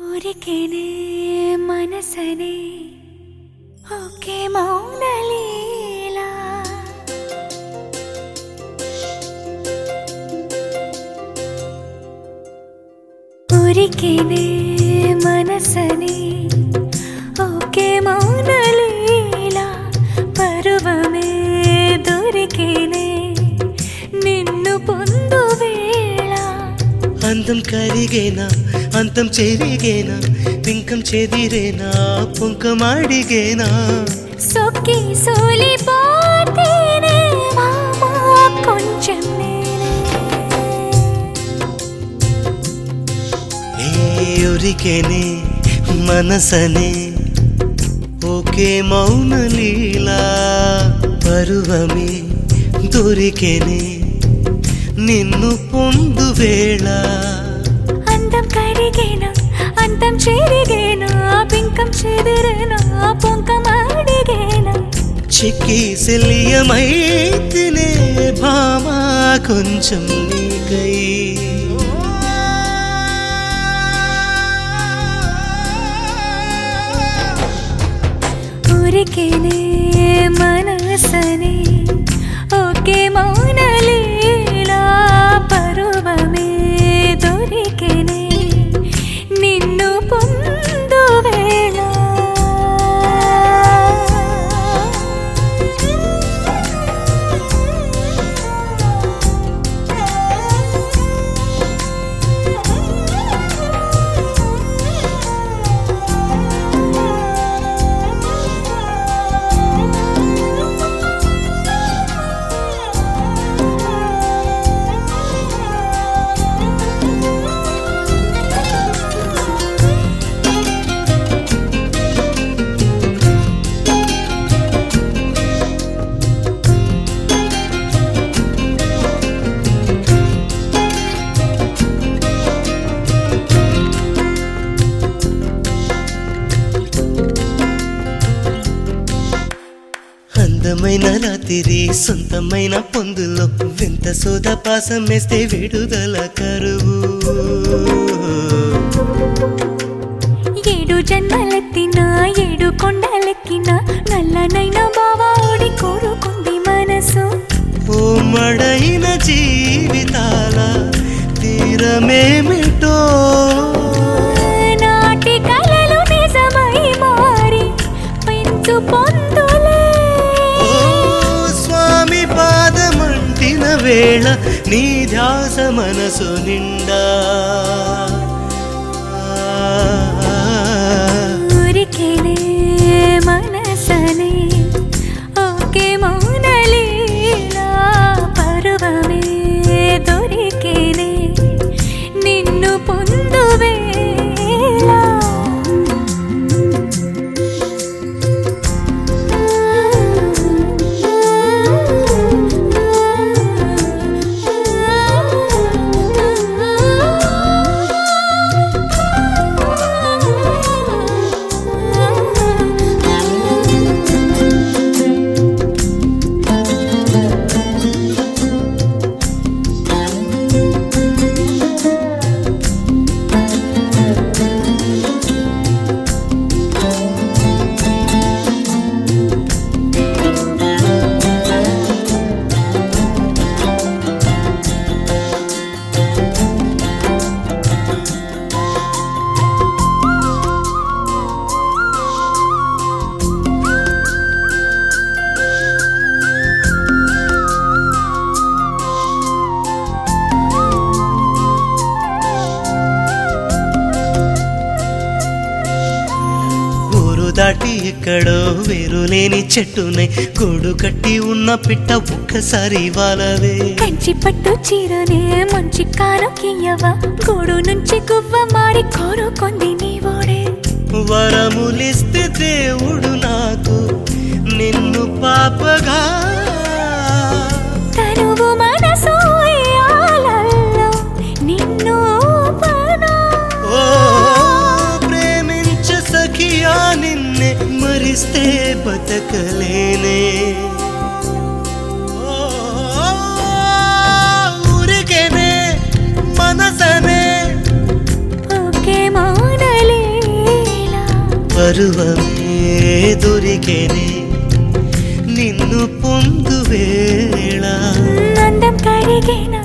ఊరికేనే మనసనే ఒకే మౌనలీలా ఊరికేనే మనసనే ఒకే మౌనలీలా పరువమే దొరికేనే నిన్ను పొందు వేళ అందం కరిగేనా అంతం చెరిగేనా పింకం చెదిరేనా పుంకమాడిగేనా సొక్కి సోలిపోతేనే మామా కొంచెం నేనే ఏ ఉరికేనే మనసనే ఒకే మౌన లీలా పరువమే దొరికేనే నిన్ను పొందు వేళ అందం కరిగేనా అంతం చెరిగేనా పింకం చెదిరేనా పొంకం అడిగేనా చిక్కి శల్యమైతినే భామా కొంచెం నీకై ఊరికేనే మనసనే ఒకే మౌనలీలా పరువమే దొరికేనే నిన్ను పొందు వేళ అందమైన రాత్రి సొంతమైన పొందులో వింత సోద పాసం వేస్తే విడుదల కరువు ఏడు జన్మలెత్తినా ఏడు కొండలెక్కిన నల్లనైన బావాడి కోరుకుంది మనసు ఓ మడైన జీవితాల తీరమేమిటో నాటి కలలు నిజమై మారి పెంచు పొందులే ఓ స్వామి పాదమంటిన వేళ నీ ధ్యాస మనసు నిండా ఊరికేనే మనసనే ఒకే మౌనలీలా పరువమే దొరికేనే నిన్ను పొందు వేళ ఊరు దాటి ఎక్కడో వేరులేని చెట్టునై గూడు కట్టి ఉన్న పిట్ట ఒక్కసారి వాలవే కంచి పట్టు చీరనే మంచి కానుకియ్యవా గూడు నుంచి గువ్వ మారి కోరుకుంది నీ ఓడే వరములిస్తే దేవుడు నాకు నిన్ను పాపగా తనువు మనసు ఇయాలల్లో నిన్ను ఊపనా. ఓ ప్రేమించ సఖియా నిన్నే మరిస్తే బతకలేనే ఓ, ఊరికేనే మనసనే ఒకే మౌనలీలా పరువమే దొరికేనే నిన్ను పొందు వేళ అందం కరిగేనా